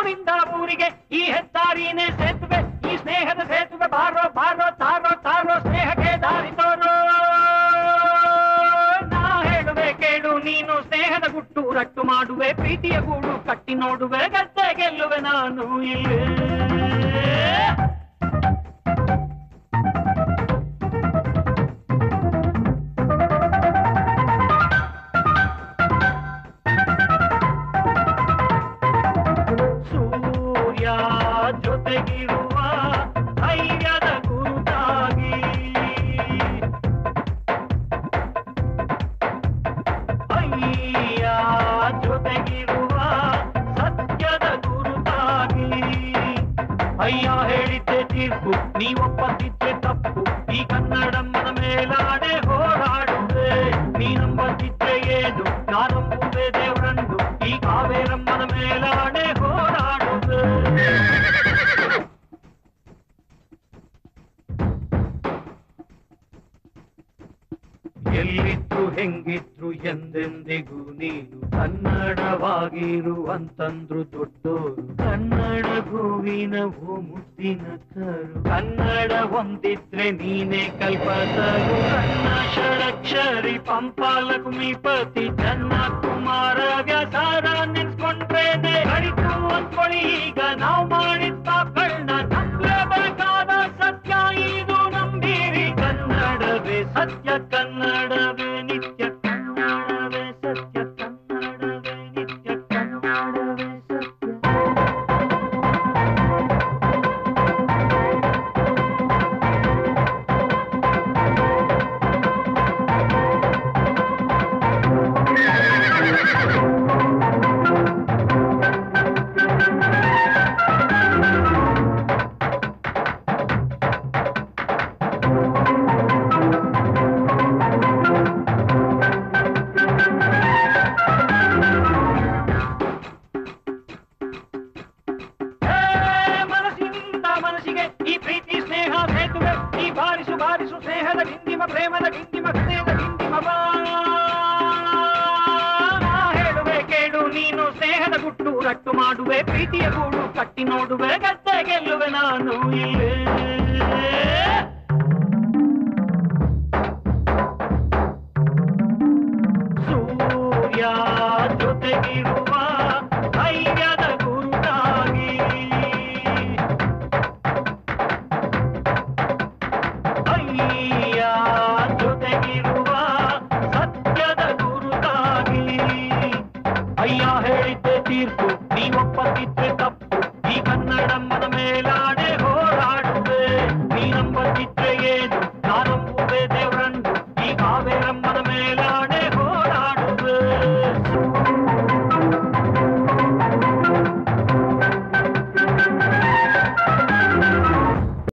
ಊರಿಂದ ಊರಿಗೆ ಈ ಹೆದ್ದಾರಿನೇ ಸೇತುವೆ ಈ ಸ್ನೇಹದ ಸೇತುವೆ ಬಾರೋ ಬಾರೋ ತಾರೋ ತಾರೋ ಸ್ನೇಹಕ್ಕೆ ದಾರಿ ತೋರೋ ನಾ ಹೇಳುವೆ ಕೇಳು ನೀನು ಸ್ನೇಹದ ಗುಟ್ಟು ರಟ್ಟು ಮಾಡುವೆ ಪ್ರೀತಿಯ ಗೂಡು ಕಟ್ಟಿ ನೋಡುವೆ ಗದ್ದೆ ಗೆಲ್ಲುವೆ ನಾನು ಇಲ್ಲೇ ಸೂರ್ಯ ಜೊತೆಗಿರುವ ಧೈರ್ಯದ ಗುರುತಾಗಿ ಅಯ್ಯ ಜೊತೆಗಿರುವ ಸತ್ಯದ ಗುರುತಾಗಿ ಅಯ್ಯ ಹೇಳಿದ್ದೆ ತೀರ್ಪು ನೀವೊಪ್ಪದಿದ್ದೆ ತಪ್ಪು ಈ ಕನ್ನಡಮ್ಮನ ಮೇಲಾಡೆ ಹೋರಾಡುವೆ ನೀನಂಬದಿದ್ದೆ ಏನು ನಾನಂಬುವೆ ದೇವರನ್ನು ಈ ಕಾವೇರಮ್ಮನ ಮೇಲಾಡೆ ಹೋರಾಡುವೆ ಎಲ್ಲಿದ್ರು ಹೆಂಗಿದ್ರು ಎಂದೆಂದಿಗೂ ನೀನು ಕನ್ನಡವಾಗಿರುವಂತಂದ್ರು ದೊಡ್ಡೋರು ಕನ್ನಡ ಹೂವಿನ ಹೂ ಮುದ್ದಿನ ಕರು ಕನ್ನಡ ಹೊಂದಿದ್ರೆ ನೀನೇ ಕಲ್ಪತರು ಕನ್ನ ಷಡಕ್ಷರಿ ಪಂಪಾಲ ಕುಮಿಪತಿ ಚನ್ನ ಕುಮಾರ ವ್ಯಾಸಾರ ನೆನ್ಸ್ಕೊಂಡ್ರೇನೆ ಕಡಿತು ಅಂದ್ಕೊಳ್ಳಿ ಈಗ ನಾವು ಮಾಡಿದ ಪಾಪಗಳನ್ನ ನಂಬಲೇಬೇಕಾದ ಸತ್ಯ ಇದು ನಂಬಿರಿ ಕನ್ನಡವೇ ಸತ್ಯ ಕನ್ನಡವೇ ನಿತ್ಯ ಕನ್ನಡವೇ ಸತ್ಯ ಕನ್ನಡವೇ ನಿತ್ಯ ಕನ್ನಡವೇ ಸತ್ಯ ಹೇ, ಮನಸ್ಸಿನಿಂದ ಮನಸ್ಸಿಗೆ ಈ ಪ್ರೀತಿ ಸ್ನೇಹ ಸೇತುವೆ ಈ ಬಾರಿಸು ಬಾರಿಸು ಸ್ನೇಹದ ಗಿಂದಿಮ ಪ್ರೇಮದ ಗಿಂದಿಮ ಹೃದಯದ ಗಿಂದಿಮ ಬಾ. ನಾ ಹೇಳುವೆ ಕೇಳು ನೀನು ಸ್ನೇಹದ ಗುಟ್ಟು ರಟ್ಟು ಮಾಡುವೆ ಪ್ರೀತಿಯ ಗೂಡು ಕಟ್ಟಿ ನೋಡುವೆ ಗದ್ದೆ ಗೆಲ್ಲುವೆ ನಾನು ಇಲ್ಲೇ ಸೂರ್ಯ ಜೊತೆಗಿರುವ